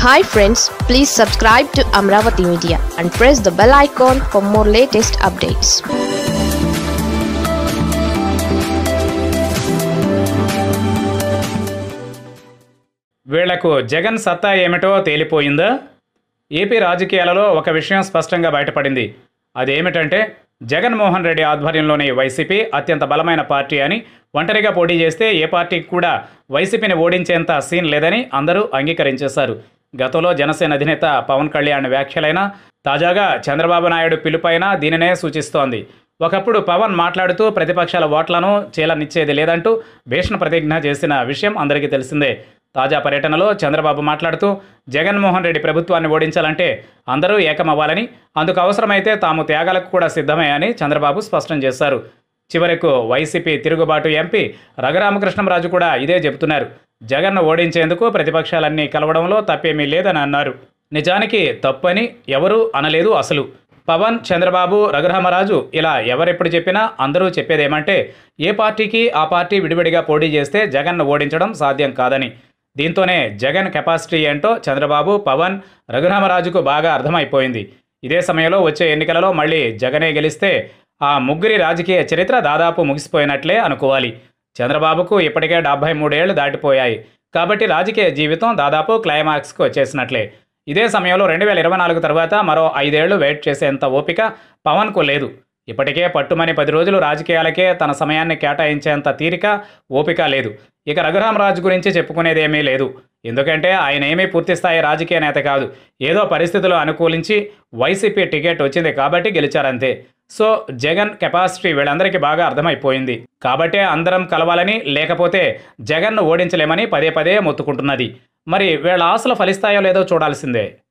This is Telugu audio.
hi friends please subscribe to Amaravati media and press the bell icon for more latest updates వీళ్లకు జగన్ సత్తా ఏమిటో తేలిపోయిందా ఏపీ రాజకీయాలలో ఒక విషయం స్పష్టంగా బయటపడింది అదేమిటంటే జగన్మోహన్ రెడ్డి ఆధ్వర్యంలోని వైసీపీ అత్యంత బలమైన పార్టీ అని ఒంటరిగా పోటీ చేస్తే ఏ పార్టీకి కూడా వైసీపీని ఓడించేంత సీన్ లేదని అందరూ అంగీకరించేశారు గతంలో జనసేన అధినేత పవన్ కళ్యాణ్ వ్యాఖ్యలైన తాజాగా చంద్రబాబు నాయుడు పిలుపైన దీనినే సూచిస్తోంది ఒకప్పుడు పవన్ మాట్లాడుతూ ప్రతిపక్షాల ఓట్లను చీలనిచ్చేది లేదంటూ భీషణ ప్రతిజ్ఞ చేసిన విషయం అందరికీ తెలిసిందే తాజా పర్యటనలో చంద్రబాబు మాట్లాడుతూ జగన్మోహన్ రెడ్డి ప్రభుత్వాన్ని ఓడించాలంటే అందరూ ఏకమవ్వాలని అందుకు అవసరమైతే తాము త్యాగాలకు కూడా సిద్ధమే అని చంద్రబాబు స్పష్టం చేశారు చివరకు వైసీపీ తిరుగుబాటు ఎంపీ రఘురామకృష్ణంరాజు కూడా ఇదే చెబుతున్నారు జగన్ను ఓడించేందుకు ప్రతిపక్షాలన్నీ కలవడంలో తప్పేమీ లేదని అన్నారు నిజానికి తప్పని ఎవరూ అనలేదు అసలు పవన్ చంద్రబాబు రఘురామరాజు ఇలా ఎవరెప్పుడు చెప్పినా అందరూ చెప్పేదేమంటే ఏ పార్టీకి ఆ పార్టీ విడివిడిగా పోటీ చేస్తే జగన్ను ఓడించడం సాధ్యం కాదని దీంతోనే జగన్ కెపాసిటీ ఏంటో చంద్రబాబు పవన్ రఘురామరాజుకు బాగా అర్థమైపోయింది ఇదే సమయంలో వచ్చే ఎన్నికలలో మళ్ళీ జగనే గెలిస్తే ఆ ముగ్గురి రాజకీయ చరిత్ర దాదాపు ముగిసిపోయినట్లే అనుకోవాలి చంద్రబాబుకు ఇప్పటికే డెబ్బై మూడేళ్లు దాటిపోయాయి కాబట్టి రాజకీయ జీవితం దాదాపు క్లైమాక్స్కు వచ్చేసినట్లే ఇదే సమయంలో రెండు వేల ఇరవై నాలుగు తర్వాత మరో ఐదేళ్లు వెయిట్ చేసేంత ఓపిక పవన్కు లేదు ఇప్పటికే పట్టుమని పది రోజులు రాజకీయాలకే తన సమయాన్ని కేటాయించేంత తీరిక ఓపిక లేదు ఇక రఘురామరాజు గురించి చెప్పుకునేదేమీ లేదు ఎందుకంటే ఆయన ఏమీ పూర్తిస్థాయి రాజకీయ నేత కాదు ఏదో పరిస్థితులు అనుకూలించి వైసీపీ టికెట్ వచ్చింది కాబట్టి గెలిచారంతే సో జగన్ కెపాసిటీ వీళ్ళందరికీ బాగా అర్థమైపోయింది కాబట్టే అందరం కలవాలని లేకపోతే జగన్ను ఓడించలేమని పదే పదే మొత్తుకుంటున్నది మరి వీళ్ళ ఆశలు ఫలిస్తాయో లేదో చూడాల్సిందే